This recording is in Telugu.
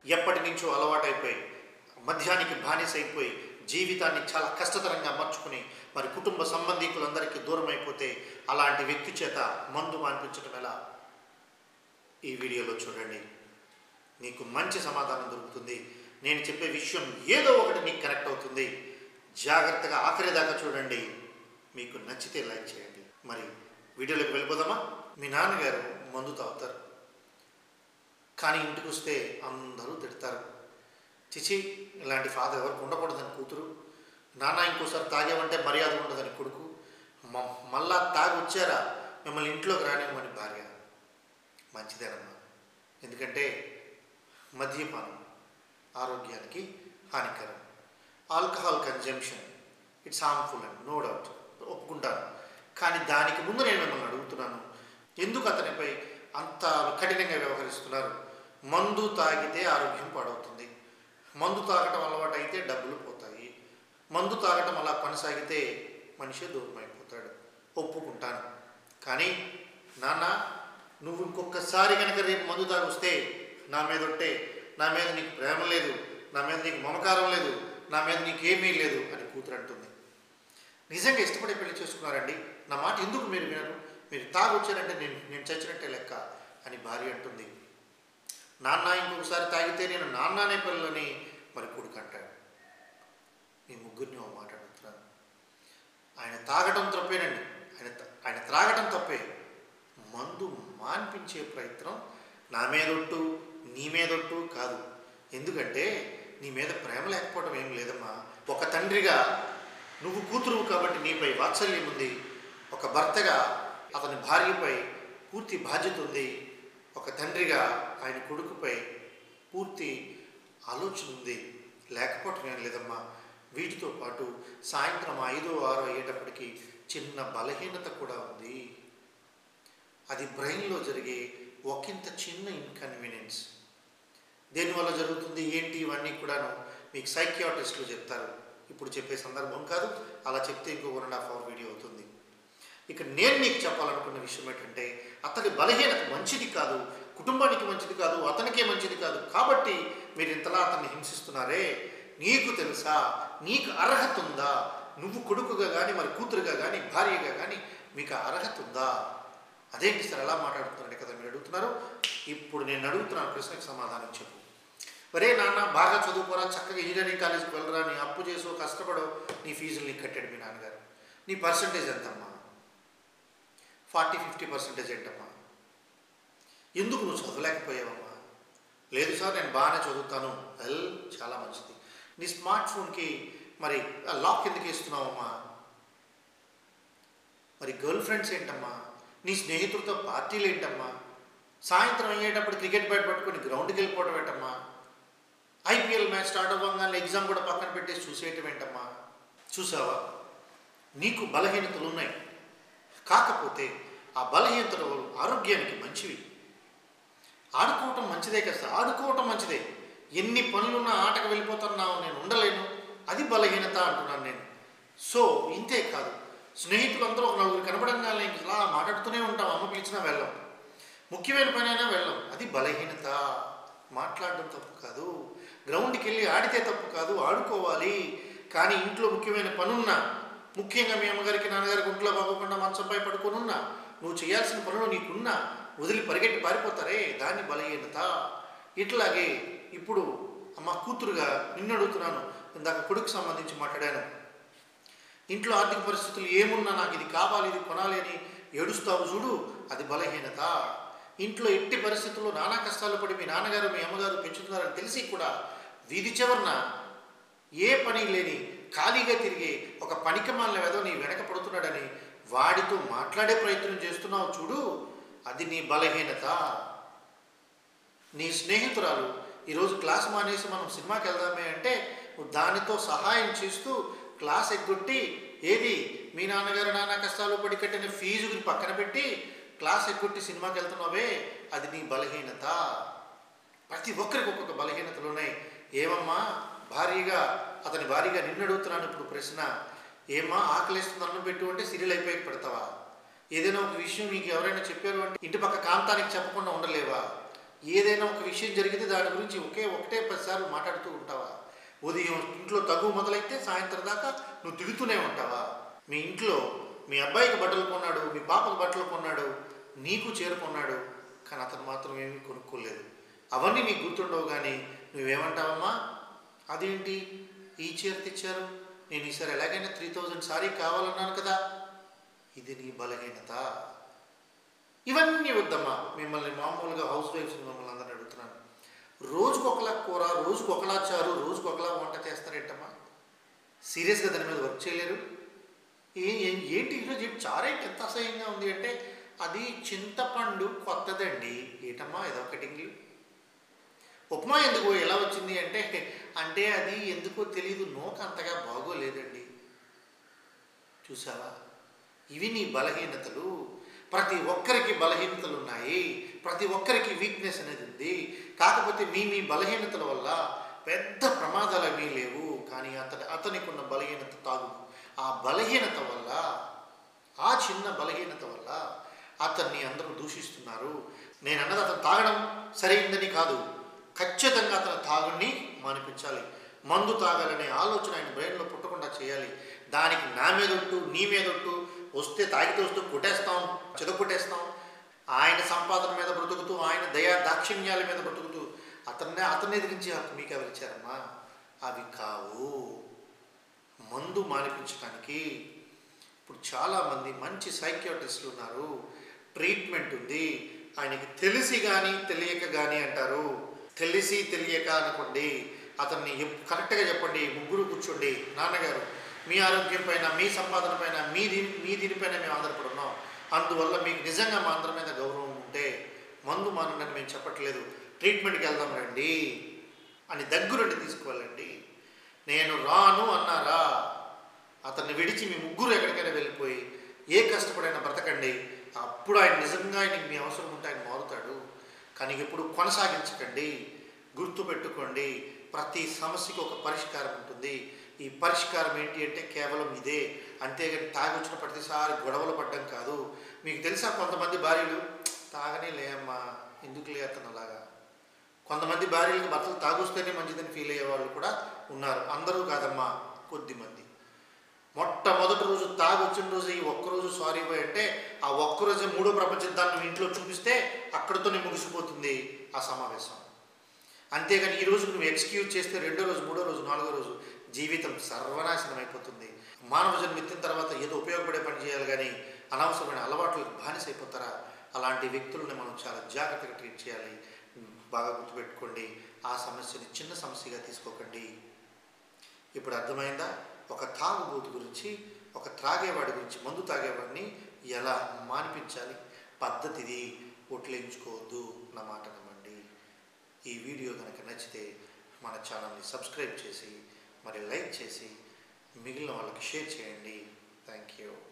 ఎప్పటి నుంచో అలవాటైపోయి మద్యానికి బానిస అయిపోయి జీవితాన్ని చాలా కష్టతరంగా మార్చుకుని మరి కుటుంబ సంబంధికులందరికీ దూరం అయిపోతే అలాంటి వ్యక్తి చేత మందు మాన్పించడం ఎలా ఈ వీడియోలో చూడండి నీకు మంచి సమాధానం దొరుకుతుంది నేను చెప్పే విషయం ఏదో ఒకటి నీకు కనెక్ట్ అవుతుంది జాగ్రత్తగా ఆఖరి దాకా చూడండి మీకు నచ్చితే లైక్ చేయండి మరి వీడియోలోకి వెళ్ళిపోదామా మీ నాన్నగారు మందు తాగుతారు కానీ ఇంటికి వస్తే అందరూ తిడతారు చిచి ఇలాంటి ఫాదర్ ఎవరికి ఉండకూడదని కూతురు నాన్న ఇంకోసారి తాగేమంటే మర్యాద ఉండదని కొడుకు మ- మళ్ళా తాగి వచ్చారా మిమ్మల్ని ఇంట్లోకి రానివ్వమని భార్య మంచిదేనమ్మా ఎందుకంటే మద్యపానం ఆరోగ్యానికి హానికరం alcohol consumption it's harmful and no doubt ఒప్పుకుంటాను కానీ దానికి ముందు నేను మిమ్మల్ని అడుగుతున్నాను ఎందుకు అతనిపై అంత కఠినంగా వ్యవహరిస్తున్నారు మందు తాగితే ఆరోగ్యం పాడవుతుంది మందు తాగటం అలవాటు అయితే డబ్బులు పోతాయి మందు తాగటం అలా కొనసాగితే మనిషి దూరం అయిపోతాడు ఒప్పుకుంటాను కానీ నాన్న నువ్వు ఇంకొకసారి కనుక రేపు మందు తాగొస్తే నా మీద ఉంటే నా మీద నీకు ప్రేమ లేదు నా మీద నీకు మమకారం లేదు నా మీద నీకేమీ లేదు అని కూతురు అంటుంది నిజంగా ఇష్టపడి పెళ్లి చేసుకున్నారండి నా మాట ఎందుకు మీరు వినరు మీరు తాగొచ్చారంటే నేను నేను చచ్చినట్టే లెక్క అని భార్య అంటుంది నాన్న ఇంకొకసారి తాగితే నేను నాన్న అనే పిల్లని మరి కొడుకు అంటాడు మీ ముగ్గురిని ఓ మాట అడుగుతున్నాను ఆయన తాగటం తప్పేనండి ఆయన త- ఆయన త్రాగటం తప్పే మందు మాన్పించే ప్రయత్నం నా మీదొట్టు నీ మీదొట్టు కాదు ఎందుకంటే నీ మీద ప్రేమ లేకపోవడం ఏం లేదమ్మా ఒక తండ్రిగా నువ్వు కూతురు కాబట్టి నీపై వాత్సల్యం ఉంది ఒక భర్తగా అతని భార్యపై పూర్తి బాధ్యత ఉంది ఒక తండ్రిగా ఆయన కొడుకుపై పూర్తి ఆలోచన ఉంది లేకపోవటం ఏం లేదమ్మా వీటితో పాటు సాయంత్రం ఐదో ఆరో అయ్యేటప్పటికి చిన్న బలహీనత కూడా ఉంది అది బ్రెయిన్లో జరిగే ఒకంత చిన్న ఇన్కన్వీనియన్స్ దేనివల్ల జరుగుతుంది ఏంటి ఇవన్నీ కూడాను మీకు సైకియాట్రిస్టులు చెప్తారు ఇప్పుడు చెప్పే సందర్భం కాదు అలా చెప్తే ఇంకో one and half hour video అవుతుంది ఇక నేను నీకు చెప్పాలనుకున్న విషయం ఏంటంటే అతని బలహీనత మంచిది కాదు కుటుంబానికి మంచిది కాదు అతనికే మంచిది కాదు కాబట్టి మీరు ఇంతలా అతన్ని హింసిస్తున్నారే నీకు తెలుసా నీకు అర్హత ఉందా నువ్వు కొడుకుగా కానీ మరి కూతురుగా కానీ భార్యగా కానీ మీకు ఆ అర్హత ఉందా అదేంటి సార్ ఎలా మాట్లాడుతున్నారని కదా మీరు అడుగుతున్నారు ఇప్పుడు నేను అడుగుతున్నాను ప్రశ్నకు సమాధానం చెప్పు ఒరే నాన్న బాగా చదువుకోరా చక్కగా ఇంజనీరింగ్ కాలేజ్కి వెళ్ళరా నీ అప్పు చేసో కష్టపడో నీ ఫీజులు నీకు కట్టాడు మీ నాన్నగారు నీ పర్సంటేజ్ ఎంతమ్మా ఫార్టీ ఫిఫ్టీ పర్సెంటేజ్ ఏంటమ్మా ఎందుకు నువ్వు చదవలేకపోయావమ్మా లేదు సార్ నేను బాగానే చదువుతాను వెల్ చాలా మంచిది నీ స్మార్ట్ ఫోన్కి మరి ఆ లాక్ ఎందుకు ఇస్తున్నావమ్మా మరి గర్ల్ ఫ్రెండ్స్ ఏంటమ్మా నీ స్నేహితులతో పార్టీలు ఏంటమ్మా సాయంత్రం అయ్యేటప్పుడు క్రికెట్ బ్యాట్ పట్టుకొని గ్రౌండ్కి వెళ్ళిపోవడం ఏంటమ్మా ఐపీఎల్ మ్యాచ్ స్టార్ట్ అవ్వగానే ఎగ్జామ్ కూడా పక్కన పెట్టేసి చూసేయటం ఏంటమ్మా చూసావా నీకు బలహీనతలు ఉన్నాయి కాకపోతే ఆ బలహీనతలు ఆరోగ్యానికి మంచివి ఆడుకోవటం మంచిదే కదా సార్ ఆడుకోవటం మంచిదే ఎన్ని పనులున్నా ఆటకు వెళ్ళిపోతున్నావు నేను ఉండలేను అది బలహీనత అంటున్నాను నేను సో ఇంతే కాదు స్నేహితులందరూ ఒక నలుగురు కనపడంగానే ఇంక ఇలా మాట్లాడుతూనే ఉంటాం అమ్మ పిలిచినా వెళ్ళం ముఖ్యమైన పని అయినా వెళ్ళం అది బలహీనత మాట్లాడడం తప్పు కాదు గ్రౌండ్కి వెళ్ళి ఆడితే తప్పు కాదు ఆడుకోవాలి కానీ ఇంట్లో ముఖ్యమైన పనున్నా ముఖ్యంగా మీ అమ్మగారికి నాన్నగారికి ఒంట్లో బాగోకుండా మంచంపై పడుకోనున్నా నువ్వు చేయాల్సిన పనులు నీకున్నా వదిలి పరిగెట్టి పారిపోతారే దాన్ని బలహీనత ఇట్లాగే ఇప్పుడు అమ్మ కూతురుగా నిన్ను అడుగుతున్నాను ఇందాక కొడుకు సంబంధించి మాట్లాడాను ఇంట్లో ఆర్థిక పరిస్థితులు ఏమున్నా నాకు ఇది కావాలి ఇది కొనాలి అని ఏడుస్తావు చూడు అది బలహీనత ఇంట్లో ఎట్టి పరిస్థితుల్లో నానా కష్టాలు పడి మీ నాన్నగారు మీ అమ్మగారు పెంచుతున్నారని తెలిసి కూడా వీధి చివరన ఏ పని లేని ఖాళీగా తిరిగే ఒక పనికిమాలిన వెధవ నీ వెనక పడుతున్నాడని వాడితో మాట్లాడే ప్రయత్నం చేస్తున్నావు చూడు అది నీ బలహీనత నీ స్నేహితురాలు ఈరోజు క్లాస్ మానేసి మనం సినిమాకి వెళ్దామే అంటే నువ్వు దానితో సహాయం చేస్తూ క్లాస్ ఎగ్గొట్టి ఏది మీ నాన్నగారు నాన్న కష్టాలు పడి కట్టిన ఫీజుని పక్కన పెట్టి క్లాస్ ఎగ్గొట్టి సినిమాకి వెళ్తున్నావే అది నీ బలహీనత ప్రతి ఒక్కరికి ఒక్కొక్క బలహీనతలు ఉన్నాయి ఏమమ్మా భారీగా అతని భారీగా నిన్ను అడుగుతున్నాను ఇప్పుడు ప్రశ్న ఏమ్మా ఆకలిస్తుంది అన్నం పెట్టు అంటే సీరియల్ అయిపోయి పెడతావా ఏదైనా ఒక విషయం నీకు ఎవరైనా చెప్పారు అంటే ఇంటి పక్క కాంతానికి చెప్పకుండా ఉండలేవా ఏదైనా ఒక విషయం జరిగితే దాని గురించి ఒకే ఒకటే పదిసార్లు మాట్లాడుతూ ఉంటావా ఉదయం ఇంట్లో తగు మొదలైతే సాయంత్రం దాకా నువ్వు తిడుతూనే ఉంటావా మీ ఇంట్లో మీ అబ్బాయికి బట్టలు కొన్నాడు మీ పాపకు బట్టలు కొన్నాడు నీకు చేరుకున్నాడు కానీ అతను మాత్రం ఏమీ కొనుక్కోలేదు అవన్నీ నీకు గుర్తుండవు కానీ నువ్వేమంటావమ్మా అదేంటి ఈ చీర తెచ్చారు నేను ఈసారి ఎలాగైనా త్రీ థౌజండ్ సారీ కావాలన్నాను కదా ఇది నీ బలహీనత ఇవన్నీ వద్దమ్మా మిమ్మల్ని మామూలుగా హౌస్ వైఫ్స్ మిమ్మల్ని అందరిని అడుగుతున్నాను రోజుకు ఒకలా కూర రోజుకు ఒకలా చారు రోజుకు ఒకలా వంట చేస్తారేంటమ్మా సీరియస్గా దాని మీద వర్క్ చేయలేరు ఏ ఏ- ఏంటి ఈరోజు ఏంటి చారేంటి ఎంత అసహ్యంగా ఉంది అంటే అది చింతపండు కొత్తదండి ఏటమ్మా ఇదో కటింగ్ ఉప్మా ఎందుకు ఎలా వచ్చింది అంటే అంటే అది ఎందుకో తెలియదు నోక అంతగా బాగోలేదండి చూసావా ఇవి నీ బలహీనతలు ప్రతి ఒక్కరికి బలహీనతలు ఉన్నాయి ప్రతి ఒక్కరికి వీక్నెస్ అనేది ఉంది కాకపోతే మీ మీ బలహీనతల వల్ల పెద్ద ప్రమాదాలు ఏమీ లేవు కానీ అతని అతనికి ఉన్న బలహీనత తాగు ఆ బలహీనత వల్ల ఆ చిన్న బలహీనత వల్ల అతన్ని అందరూ దూషిస్తున్నారు నేను అన్నది అతను తాగడం సరైందని కాదు ఖచ్చితంగా అతను తాగుని మానిపించాలి మందు తాగాలనే ఆలోచన ఆయన బ్రెయిన్లో పుట్టకుండా చేయాలి దానికి నా మీదొట్టు నీ మీదొట్టు వస్తే తాగితే వస్తూ కొట్టేస్తాం చెదకొట్టేస్తాం ఆయన సంపాదన మీద బ్రతుకుతూ ఆయన దయా దాక్షిణ్యాల మీద బ్రతుకుతూ అతన్నే అతన్ని ఎదిరించి హక్కు మీకు ఎవరు ఇచ్చారమ్మా అవి కావు మందు మానిపించడానికి ఇప్పుడు చాలామంది మంచి సైకియాట్రిస్టులు ఉన్నారు ట్రీట్మెంట్ ఉంది ఆయనకి తెలిసి కానీ తెలియక కానీ అంటారు తెలిసి తెలియక అనుకోండి అతన్ని ఎప్- కరెక్ట్గా చెప్పండి ముగ్గురు కూర్చోండి నాన్నగారు మీ ఆరోగ్యం పైన మీ సంపాదన పైన మీ దీని మీ దీనిపైన మేము ఆధారపడి ఉన్నాం అందువల్ల మీకు నిజంగా మా అందరి మీద గౌరవం ఉంటే మందు మానండి మేము చెప్పట్లేదు ట్రీట్మెంట్కి వెళ్దాం రండి అని దగ్గరుండి తీసుకువెళ్ళండి నేను రాను అన్నారా అతన్ని విడిచి మీ ముగ్గురు ఎక్కడికైనా వెళ్ళిపోయి ఏ కష్టపడైనా బ్రతకండి అప్పుడు ఆయన నిజంగా ఆయనకి మీ అవసరం ఉంటే ఆయన మారుతాడు కానీ ఎప్పుడు కొనసాగించకండి గుర్తుపెట్టుకోండి ప్రతి సమస్యకి ఒక పరిష్కారం ఉంటుంది ఈ పరిష్కారం ఏంటి అంటే కేవలం ఇదే అంతేగాని తాగొచ్చిన ప్రతిసారి గొడవలు పడ్డం కాదు మీకు తెలుసా కొంతమంది భార్యలు తాగనే లేమ్మా ఎందుకు లే అతను అలాగా కొంతమంది భార్యలకు భర్తలు తాగొస్తేనే మంచిదని ఫీల్ అయ్యే వాళ్ళు కూడా ఉన్నారు అందరూ కాదమ్మా కొద్దిమంది మొట్టమొదటి రోజు తాగి వచ్చిన రోజు ఈ ఒక్కరోజు సారీ పోయి అంటే ఆ ఒక్కరోజు మూడో ప్రపంచ యుద్ధాన్ని నువ్వు ఇంట్లో చూపిస్తే అక్కడితోనే ముగిసిపోతుంది ఆ సమావేశం అంతేగాని ఈ రోజు నువ్వు ఎక్స్క్యూజ్ చేస్తే రెండో రోజు మూడో రోజు నాలుగో రోజు జీవితం సర్వనాశనం అయిపోతుంది మానవ జన్మ ఎత్తిన తర్వాత ఏదో ఉపయోగపడే పని చేయాలి కానీ అనవసరమైన అలవాట్లకు బానిసైపోతారా అలాంటి వ్యక్తులను మనం చాలా జాగ్రత్తగా ట్రీట్ చేయాలి బాగా గుర్తుపెట్టుకోండి ఆ సమస్యని చిన్న సమస్యగా తీసుకోకండి ఇప్పుడు అర్థమైందా ఒక తాగుబోతు గురించి ఒక త్రాగేవాడి గురించి మందు తాగేవాడిని ఎలా మానిపించాలి పద్ధతిది ఒట్లేయించుకోవద్దు నా మాట నమ్మండి ఈ వీడియో కనుక నచ్చితే మన ఛానల్ని సబ్స్క్రైబ్ చేసి మరి లైక్ చేసి మిగిలిన వాళ్ళకి షేర్ చేయండి థ్యాంక్ యూ